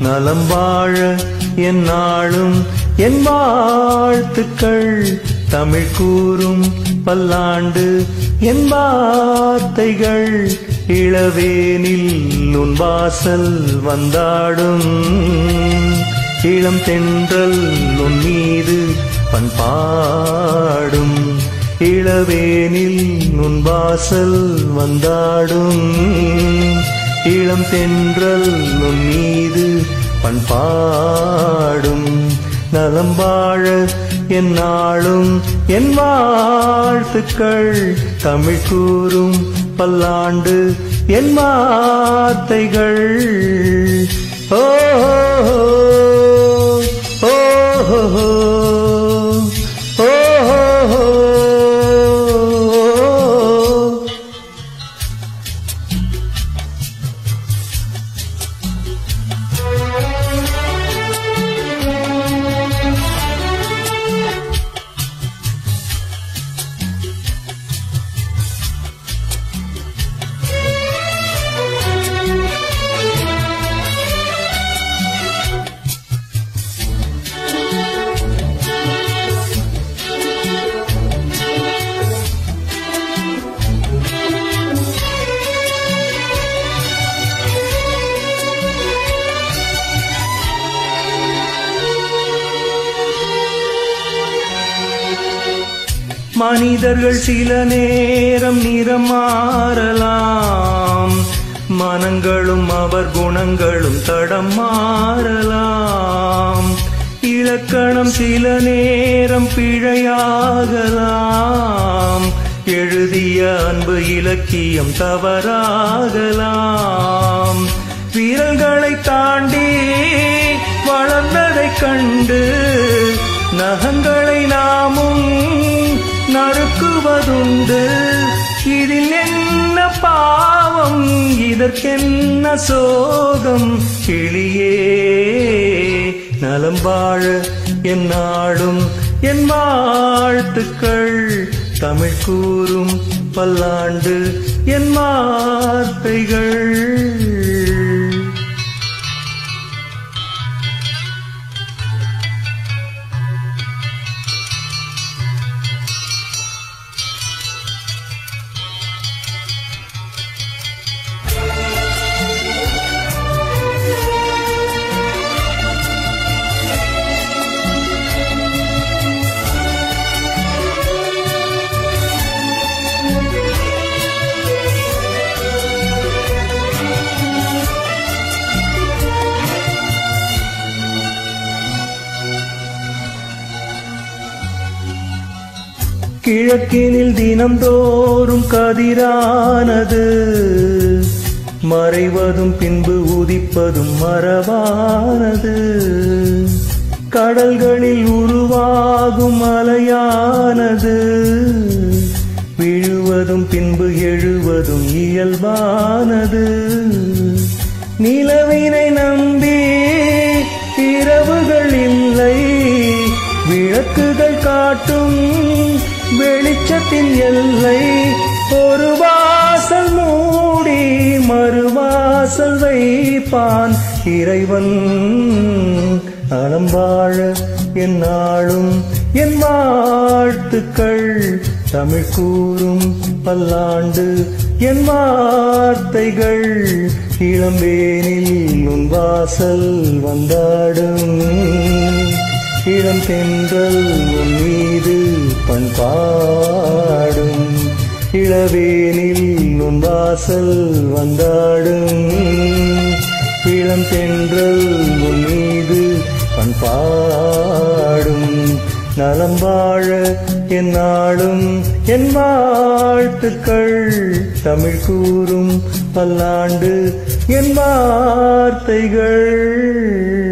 நலம் வாழ என் நாளும் என் வாழ்த்துக்கள் தமிழ் கூறும் பல்லாண்டு என் வார்த்தைகள் இளவேனில் உன் வாசல் வந்தாடும் இளம் தென்றல் உன் மீது பண்பாடும் இளவேனில் உன் வாசல் வந்தாடும் இளம் தென்றல் உன் மீது பண்பாடும் நலம் வாழ என் நாளும் என் வாழ்த்துக்கள் தமிழ் கூறும் பல்லாண்டு என் வார்த்தைகள் ஓ ஓ ஓ ஓ மனிதர்கள் சில நேரம் நிறம் மாறலாம் மனங்களும் அவர் குணங்களும் தடம் மாறலாம் இலக்கணம் சில நேரம் பிழையாகலாம் எழுதிய அன்பு இலக்கியம் தவறாகலாம் வீரல்களை தாண்டி வளர்ந்ததைக் கண்டு நகங்களை நாமும் நறுக்குவதுண்டு இதில் என்ன பாவம் இதற்கென்ன சோகம் கிளியே நலம் வாழ என் நாடும் என் வாழ்த்துக்கள் தமிழ் கூறும் பல்லாண்டு என் வார்த்தைகள் கிழக்கினில் தினம்தோறும் கதிரானது மறைவதும் பின்பு உதிப்பதும் மரபானது கடல்களில் உருவாகும் அலையானது விழுவதும் பின்பு எழுவதும் இயல்பானது நிலவினை நம்பி இரவுகள் இல்லை விளக்குகள் காட்டும் வெளிச்சத்தின் எல்லை ஒரு வாசல் மூடி மறுவாசல் வைப்பான் இறைவன் நலம் வாழ என் நாளும் என் வாழ்த்துக்கள் தமிழ் கூறும் பல்லாண்டு என் வார்த்தைகள் இளம்பேனில் உன் வாசல் வந்தாடும் இளம் தென்றல் உன் மீது பண்பாடும் இளவேனில் உன் வாசல் வந்தாடும் இளம் தென்றல் உன் மீது பண்பாடும் நலம் வாழ என் நாளும் என் வாழ்த்துக்கள் தமிழ் கூறும் பல்லாண்டு என் வார்த்தைகள்